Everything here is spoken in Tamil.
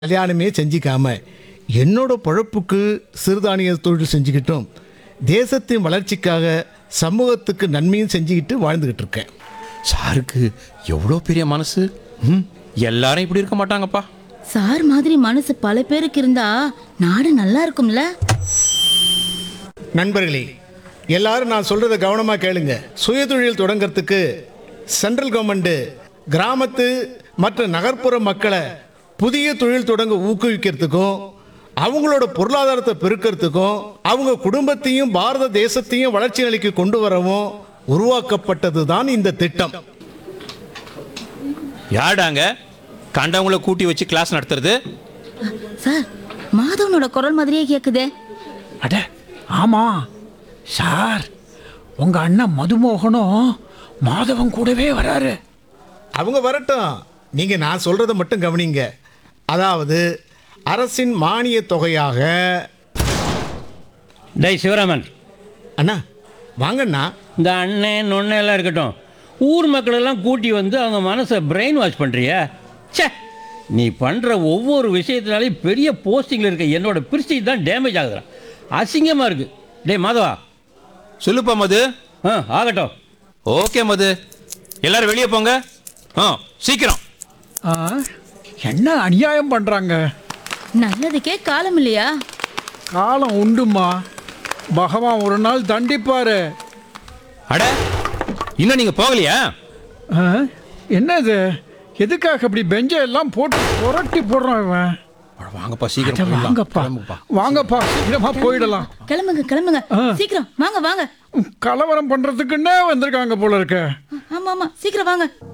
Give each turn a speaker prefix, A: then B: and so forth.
A: கல்யாணமே செஞ்சிக்காம என்னோட பொழப்புக்கு சிறுதானிய தொழில் செஞ்சுக்கிட்டும் தேசத்தின் வளர்ச்சிக்காக சமூகத்துக்கு நன்மையும் செஞ்சுக்கிட்டு வாழ்ந்துக்கிட்டு இருக்கேன்
B: சாருக்கு எவ்வளோ பெரிய மனசு ம் எல்லாரும் இப்படி இருக்க மாட்டாங்கப்பா
C: சார் மாதிரி மனசு பல பேருக்கு இருந்தா நாடு நல்லா இருக்கும்ல
A: நண்பர்களே எல்லாரும் நான் சொல்றத கவனமா கேளுங்க சுயதொழில் தொடங்கறதுக்கு சென்ட்ரல் கவர்மெண்ட் கிராமத்து மற்ற நகர்ப்புற மக்களை புதிய தொழில் தொடங்க ஊக்குவிக்கிறதுக்கும் அவங்களோட பொருளாதாரத்தை பெருக்கிறதுக்கும் அவங்க குடும்பத்தையும் பாரத தேசத்தையும் வளர்ச்சி நிலைக்கு கொண்டு வரவும் உருவாக்கப்பட்டது தான் இந்த திட்டம்
B: யாடாங்க கண்டவங்கள கூட்டி வச்சு கிளாஸ் நடத்துறது
C: சார் மாதவனோட குரல் மாதிரியே கேக்குதே
D: அட ஆமா சார் உங்க அண்ணன் மதுமோகனும் மாதவன் கூடவே வராரு
A: அவங்க வரட்டும் நீங்க நான் சொல்றதை மட்டும் கவனிங்க அதாவது அரசின் மானிய தொகையாக
E: டேய் சிவராமன்
A: அண்ணா வாங்கண்ணா
E: இந்த அண்ணன் நொண்ணை எல்லாம் இருக்கட்டும் ஊர் மக்களெல்லாம் கூட்டி வந்து அவங்க மனசை பிரெயின் வாஷ் பண்ணுறியா ச்சே நீ பண்ணுற ஒவ்வொரு விஷயத்தினாலையும் பெரிய போஸ்டிங்கில் இருக்க என்னோட பிரிஸ்டீஜ் தான் டேமேஜ் ஆகுதுடா அசிங்கமாக இருக்குது டேய் மாதவா
B: சொல்லுப்பா மது
E: ஆ ஆகட்டும்
B: ஓகே மது எல்லாரும் வெளியே போங்க ஆ சீக்கிரம்
D: ஆ, என்ன அநியாயம் பண்றாங்க
C: நல்லதுக்கே காலம் இல்லையா
D: காலம் உண்டுமா பகவான் ஒரு நாள் தண்டிப்பாரு
B: அட இன்னும் நீங்கள் போகலையா
D: ஆ, என்னது எதுக்காக இப்படி பெஞ்சை எல்லாம் போட்டு புரட்டி போடுறான் இவன்
B: அட, வாங்கப்பா
D: அட,
B: சீக்கிரம் போயிடலாம்.
D: வாங்கப்பா
B: கிளம்புப்பா.
D: வாங்கப்பா சீக்கிரமா போயிடலாம்
C: கிளம்புங்க கிளம்புங்க
D: ஆ.
C: சீக்கிரம் வாங்க வாங்க
D: கலவரம் பண்றதுக்குன்னே வந்திருக்காங்க போல இருக்க
C: ஆமா ஆமா சீக்கிரம் வாங்க